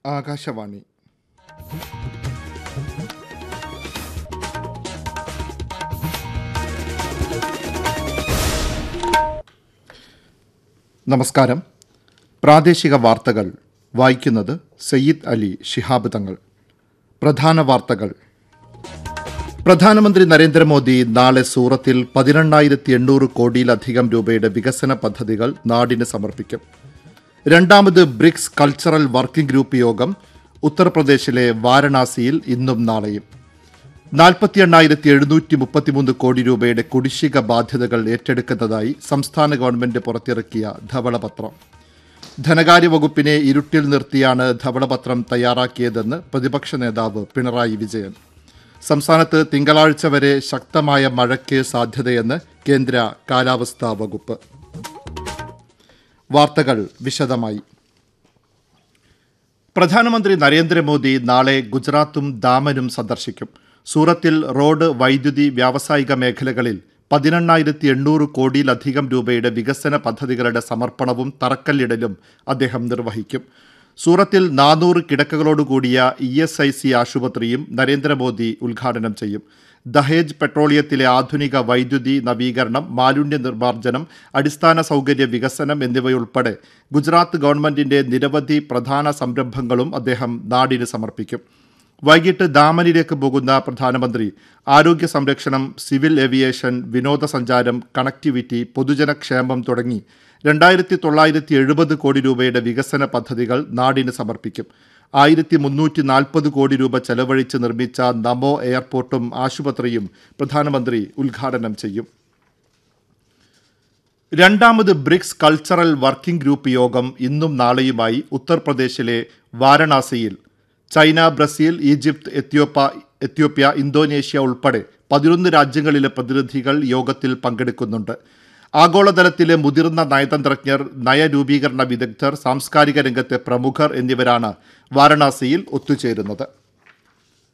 ആകാശവാണി നമസ്കാരം പ്രാദേശിക വാർത്തകൾ വായിക്കുന്നത് സയ്യിദ് അലി ശിഹാബ് തങ്ങൾ പ്രധാന വാർത്തകൾ പ്രധാനമന്ത്രി നരേന്ദ്രമോദി നാളെ സൂറത്തിൽ പതിനെണ്ണായിരത്തി എണ്ണൂറ് കോടിയിലധികം രൂപയുടെ വികസന പദ്ധതികൾ നാടിന് സമർപ്പിക്കും രണ്ടാമത് ബ്രിക്സ് കൾച്ചറൽ വർക്കിംഗ് ഗ്രൂപ്പ് യോഗം ഉത്തർപ്രദേശിലെ വാരണാസിയിൽ ഇന്നും നാളെയും നാൽപ്പത്തി എണ്ണായിരത്തി എഴുന്നൂറ്റി മുപ്പത്തിമൂന്ന് കോടി രൂപയുടെ കുടിശ്ശിക ബാധ്യതകൾ ഏറ്റെടുക്കുന്നതായി സംസ്ഥാന ഗവൺമെന്റ് പുറത്തിറക്കിയ ധവളപത്രം ധനകാര്യ വകുപ്പിനെ ഇരുട്ടിൽ നിർത്തിയാണ് ധവളപത്രം തയ്യാറാക്കിയതെന്ന് പ്രതിപക്ഷ നേതാവ് പിണറായി വിജയൻ സംസ്ഥാനത്ത് തിങ്കളാഴ്ച വരെ ശക്തമായ മഴയ്ക്ക് സാധ്യതയെന്ന് കേന്ദ്ര കാലാവസ്ഥാ വകുപ്പ് വാർത്തകൾ വിശദമായി പ്രധാനമന്ത്രി നരേന്ദ്രമോദി നാളെ ഗുജറാത്തും ദാമനും സന്ദർശിക്കും സൂറത്തിൽ റോഡ് വൈദ്യുതി വ്യാവസായിക മേഖലകളിൽ പതിനെണ്ണായിരത്തി എണ്ണൂറ് കോടിയിലധികം രൂപയുടെ വികസന പദ്ധതികളുടെ സമർപ്പണവും തറക്കല്ലിടലും അദ്ദേഹം നിർവഹിക്കും സൂറത്തിൽ നാനൂറ് കിടക്കകളോടുകൂടിയ ഇ എസ് ഐ സി ആശുപത്രിയും നരേന്ദ്രമോദി ഉദ്ഘാടനം ചെയ്യും ദഹേജ് പെട്രോളിയത്തിലെ ആധുനിക വൈദ്യുതി നവീകരണം മാലിന്യ നിർമ്മാർജ്ജനം അടിസ്ഥാന സൗകര്യ വികസനം എന്നിവയുൾപ്പെടെ ഗുജറാത്ത് ഗവൺമെന്റിന്റെ നിരവധി പ്രധാന സംരംഭങ്ങളും അദ്ദേഹം നാടിന് സമർപ്പിക്കും വൈകിട്ട് ദാമനിലേക്ക് പോകുന്ന പ്രധാനമന്ത്രി ആരോഗ്യ സംരക്ഷണം സിവിൽ ഏവിയേഷൻ വിനോദസഞ്ചാരം കണക്ടിവിറ്റി പൊതുജനക്ഷേമം തുടങ്ങി രണ്ടായിരത്തി തൊള്ളായിരത്തി എഴുപത് കോടി രൂപയുടെ വികസന പദ്ധതികൾ നാടിന് സമർപ്പിക്കും ആയിരത്തി മുന്നൂറ്റി നാൽപ്പത് കോടി രൂപ ചെലവഴിച്ച് നിർമ്മിച്ച നമോ എയർപോർട്ടും ആശുപത്രിയും പ്രധാനമന്ത്രി ഉദ്ഘാടനം ചെയ്യും രണ്ടാമത് ബ്രിക്സ് കൾച്ചറൽ വർക്കിംഗ് ഗ്രൂപ്പ് യോഗം ഇന്നും നാളെയുമായി ഉത്തർപ്രദേശിലെ വാരണാസിയിൽ China Brazil Egypt Ethiopia Ethiopia Indonesia ഉൾപ്പെടെ പതിനൊന്ന് രാജ്യങ്ങളിലെ പ്രതിനിധികൾ യോഗത്തിൽ പങ്കെടുക്കുന്നുണ്ട് ആഗോളതലത്തിലെ മുതിർന്ന നയതന്ത്രജ്ഞർ നയരൂപീകരണ വിദഗ്ധർ സാംസ്കാരിക രംഗത്തെ പ്രമുഖർ എന്നിവരാണ് വാരണാസിയിൽ ഒത്തുചേരുന്നത്